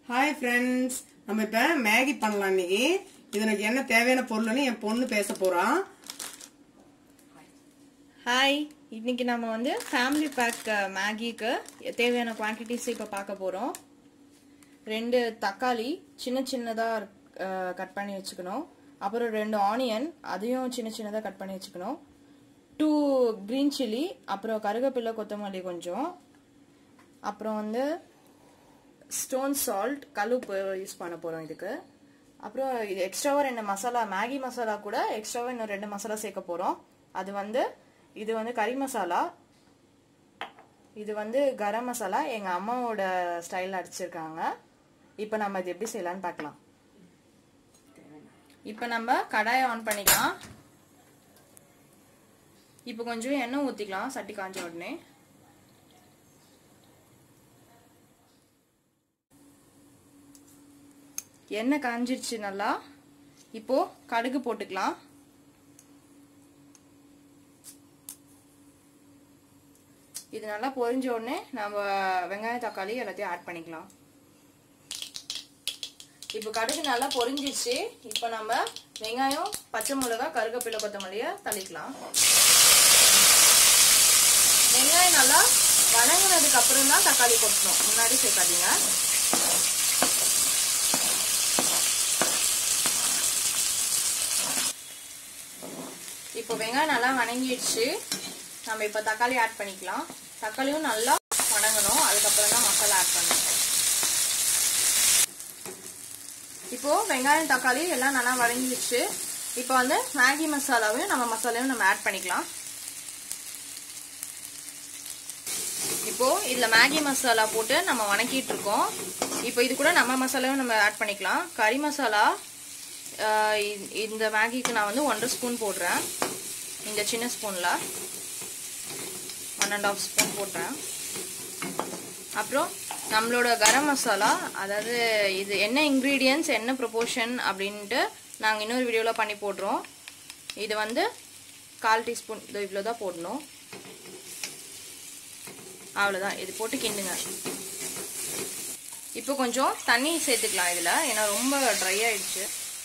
hi friends நம்ம இப்ப Maggi பண்ணலாம் இன்னைக்கு இதற்கு என்ன தேவையான பொருள்னு என் பொண்ணு பேச போறான் ஹாய் இன்னைக்கு நம்ம வந்து ஃபேமிலி பேக் மேகிக்கு தேவையான குவான்டிட்டிஸ் இப்போ பார்க்க போகிறோம் ரெண்டு தக்காளி சின்ன சின்னதாக கட் பண்ணி வச்சுக்கணும் அப்புறம் ரெண்டு ஆனியன் அதையும் சின்ன சின்னதாக கட் பண்ணி வச்சுக்கணும் டூ க்ரீன் சில்லி அப்புறம் கருவேப்பிலை கொத்தமல்லி கொஞ்சம் அப்புறம் வந்து ஸ்டோன் சால்ட் கல்லுப்பு யூஸ் பண்ண போகிறோம் இதுக்கு அப்புறம் இது எக்ஸ்ட்ராவாக ரெண்டு மசாலா மேகி மசாலா கூட எக்ஸ்ட்ராவாக இன்னும் ரெண்டு மசாலா சேர்க்க போகிறோம் அது வந்து இது வந்து கறி மசாலா இது வந்து கரம் மசாலா எங்கள் அம்மாவோட ஸ்டைலில் அடிச்சிருக்காங்க இப்போ நம்ம இது எப்படி செய்யலாம்னு பார்க்கலாம் இப்போ நம்ம கடாயை ஆன் பண்ணிக்கலாம் இப்போ கொஞ்சம் எண்ணெய் ஊற்றிக்கலாம் சட்டி காஞ்ச உடனே எண்ணெய் காஞ்சிருச்சு நல்லா இப்போ கடுகு போட்டுக்கலாம் இது நல்லா பொரிஞ்ச உடனே நம்ம வெங்காயம் தக்காளி எல்லாத்தையும் ஆட் பண்ணிக்கலாம் இப்போ கடுகு நல்லா பொரிஞ்சிருச்சு இப்போ நம்ம வெங்காயம் பச்சை மிளகா கருகப்பிள்ளை கொத்தமல்லியை தளிக்கலாம் வெங்காயம் நல்லா வணங்கினதுக்கு அப்புறம் தான் தக்காளி கொட்டணும் முன்னாடி சேர்க்காதீங்க இப்போ வெங்காயம் நல்லா வணங்கிடுச்சு நம்ம இப்போ தக்காளி ஆட் பண்ணிக்கலாம் தக்காளியும் நல்லா வணங்கணும் அதுக்கப்புறம் தான் மசாலா ஆட் பண்ணணும் இப்போ வெங்காயம் தக்காளி எல்லாம் நல்லா வதங்கிடுச்சு இப்போ வந்து மேகி மசாலாவையும் நம்ம மசாலாவையும் நம்ம ஆட் பண்ணிக்கலாம் இப்போ இதுல மேகி மசாலா போட்டு நம்ம வணக்கிட்டு இருக்கோம் இப்போ இது கூட நம்ம மசாலாவும் நம்ம ஆட் பண்ணிக்கலாம் கறி மசாலா இந்த மேகிக்கு நான் வந்து ஒன்றரை ஸ்பூன் போடுறேன் இந்த சின்ன ஸ்பூனில் ஒன் அண்ட் ஆஃப் ஸ்பூன் போடுறேன் அப்புறம் நம்மளோட கரம் மசாலா அதாவது இது என்ன இன்க்ரீடியன்ஸ் என்ன ப்ரொபோர்ஷன் அப்படின்ட்டு நாங்கள் இன்னொரு வீடியோவில் பண்ணி போடுறோம் இது வந்து கால் டீஸ்பூன் இது இவ்வளோ தான் போடணும் அவ்வளோதான் இது போட்டு கிண்டுங்க இப்போ கொஞ்சம் தண்ணி சேர்த்துக்கலாம் இதில் ஏன்னா ரொம்ப ட்ரை ஆயிடுச்சு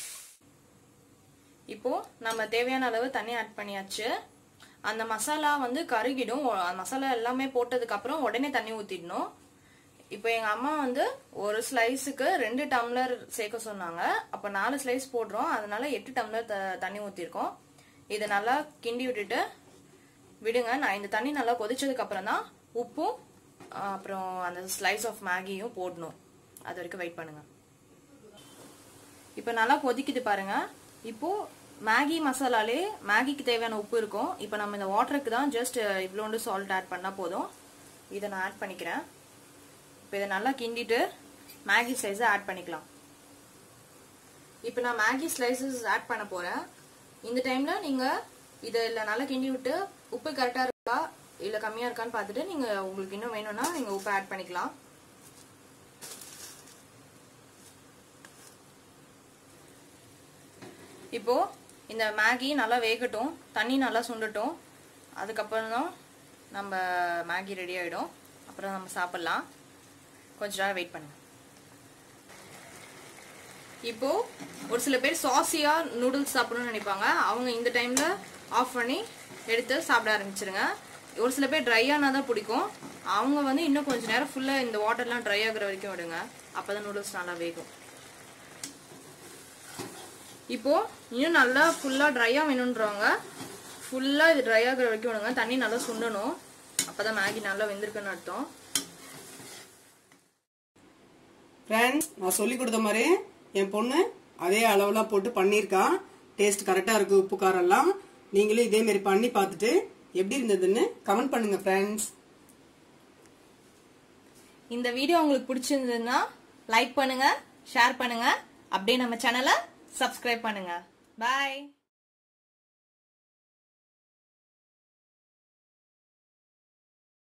இப்போ நம்ம தேவையான அளவு தண்ணி ஆட் பண்ணியாச்சு அந்த மசாலா வந்து கருகிடும் மசாலா எல்லாமே போட்டதுக்கு அப்புறம் உடனே தண்ணி ஊத்திடணும் இப்போ எங்க அம்மா வந்து ஒரு ஸ்லைஸுக்கு ரெண்டு டம்ளர் சேர்க்க சொன்னாங்க அப்ப நாலு ஸ்லைஸ் போடுறோம் அதனால எட்டு டம்ளர் தண்ணி ஊத்திருக்கோம் இதை நல்லா கிண்டி விட்டுட்டு விடுங்க நான் இந்த தண்ணி நல்லா கொதிச்சதுக்கு அப்புறம் தான் உப்பும் அப்புறம் அந்த ஸ்லைஸ் ஆஃப் மேகியும் போடணும் அது வரைக்கும் வெயிட் பண்ணுங்க இப்போ நல்லா கொதிக்குது பாருங்க இப்போ மேகி மசாலாலே மேகிக்கு தேவையான உப்பு இருக்கும் இப்போ நம்ம இந்த வாட்டருக்கு தான் ஜஸ்ட் இவ்வளோண்டு சால்ட் ஆட் பண்ணால் போதும் இதை நான் ஆட் பண்ணிக்கிறேன் இப்போ இதை நல்லா கிண்டிட்டு மேகி ஸ்லைஸை ஆட் பண்ணிக்கலாம் இப்போ நான் மேகி ஸ்லைசஸ் ஆட் பண்ண போகிறேன் இந்த டைமில் நீங்கள் இதை இல்லை நல்லா கிண்டி விட்டு உப்பு கரெக்டாக இருக்கா இல்லை கம்மியாக இருக்கான்னு பார்த்துட்டு நீங்கள் உங்களுக்கு இன்னும் வேணும்னா நீங்கள் உப்பு ஆட் பண்ணிக்கலாம் இப்போ இந்த மேகி நல்லா வேகட்டும் தண்ணி நல்லா சுண்டட்டும் அதுக்கப்புறம் தான் நம்ம மேகி ரெடி ஆகிடும் அப்புறம் நம்ம சாப்பிட்லாம் கொஞ்ச நேரம் வெயிட் பண்ணுங்க இப்போ ஒரு சில பேர் சாசியா நூடுல்ஸ் சாப்பிடணும்னு நினைப்பாங்க அவங்க இந்த டைம்ல ஆஃப் பண்ணி எடுத்து சாப்பிட ஆரம்பிச்சிருங்க ஒரு சில பேர் ட்ரை ஆனால் தான் பிடிக்கும் அவங்க வந்து இன்னும் கொஞ்ச நேரம் ஃபுல்லாக இந்த வாட்டர்லாம் ட்ரை ஆகுற வரைக்கும் விடுங்க அப்போதான் நூடுல்ஸ் நல்லா வேகும் இப்போ இன்னும் நல்லா ஃபுல்லா ட்ரையா வேணுன்றவங்க ஃபுல்லா இது ட்ரை ஆகுற வரைக்கும் விடுங்க தண்ணி நல்லா சுண்டணும் அப்பதான் மேகி நல்லா வெந்திருக்குன்னு அர்த்தம் ஃப்ரெண்ட்ஸ் நான் சொல்லி கொடுத்த மாதிரி என் பொண்ணு அதே அளவுலாம் போட்டு பண்ணியிருக்கான் டேஸ்ட் கரெக்டாக இருக்கு உப்பு காரம் எல்லாம் நீங்களும் இதே மாதிரி பண்ணி பார்த்துட்டு எப்படி இருந்ததுன்னு கமெண்ட் பண்ணுங்க ஃப்ரெண்ட்ஸ் இந்த வீடியோ உங்களுக்கு பிடிச்சிருந்ததுன்னா லைக் பண்ணுங்க ஷேர் பண்ணுங்க அப்படியே நம்ம சேனலை சப்ஸ்கிரைப் பண்ணுங்க பாய்